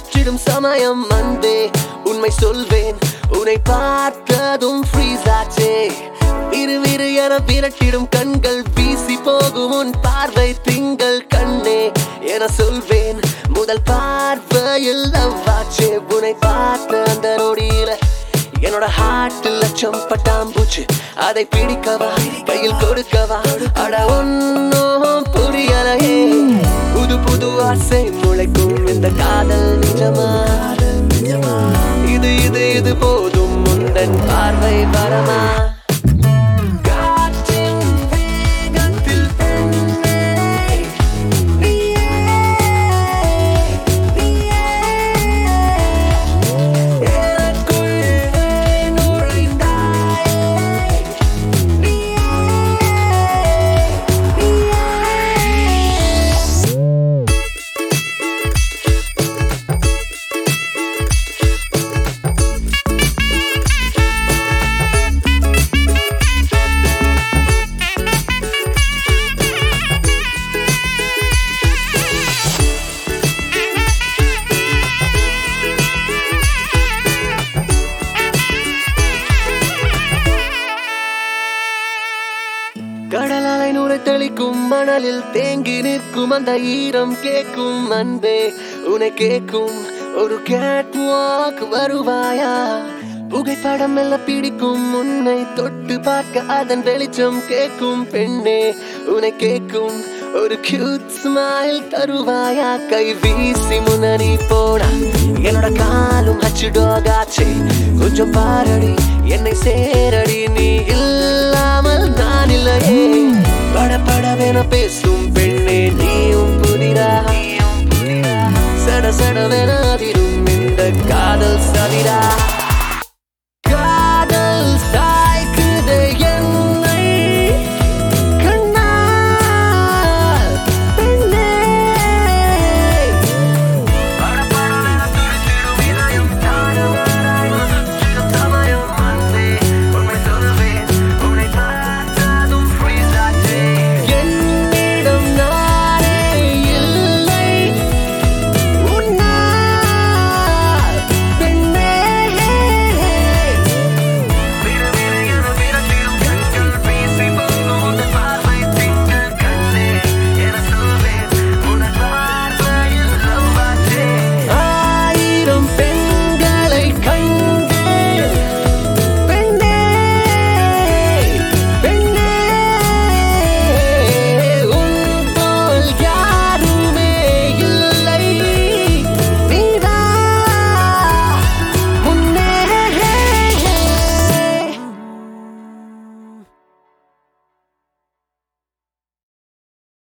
விரட்டிடும் சமயம் வந்தே உண்மை சொல்வேன் உன்னை பார்த்ததும் ஃப்ரீஸ் ஆச்சே விறு விறு என விரட்டிடும் கண்கள் வீசி போகும் உன் பார்வை திங்கள் கண்ணே என சொல்வேன் முதல் பார்வையில் லவ்வாச்சே உன்னை பார்த்த அந்த நொடியில என்னோட ஹார்ட் லட்சம் பட்டாம்பூச்சு அதை பிடிக்கவா கையில் கொடுக்கவா அட ஒன்னும் புரியலையே புது புது ஆசை முளைக்கும் இந்த காதல் நிஜமா இது இது இது போதும் முந்தன் பார்வை வரமா காற்றின் வேகத்தில் பெண்ணே, நீயே, நீயே. எனக்குள்ளே நுழைந்தாயே, நீயே, நீயே. கடலாலை நூலை தெளிக்கும் மணலில் தேங்கி நிற்கும் அந்த ஈரம் கேட்கும் அன்பே உன்னை கேட்கும் ஒரு கேட் வாக் வருவாயா புகைப்படம் மெல்ல பிடிக்கும் உன்னை தொட்டு பார்க்க அதன் வெளிச்சம் கேட்கும் பெண்ணே உன்னை கேட்கும் ஒரு கியூட் ஸ்மைல் தருவாயா கை வீசி முன்னணி போடா என்னோட காலும் ஹச்சு டோகாச்சே கொஞ்சம் பாரடி என்னை சேரடி நீ இல்லாமல் நான் இல்லையே பட படவென பேசும் பெண்ணே நீயும் புதிரா சட சடவென அதிரும் இந்த காதல் சதிரா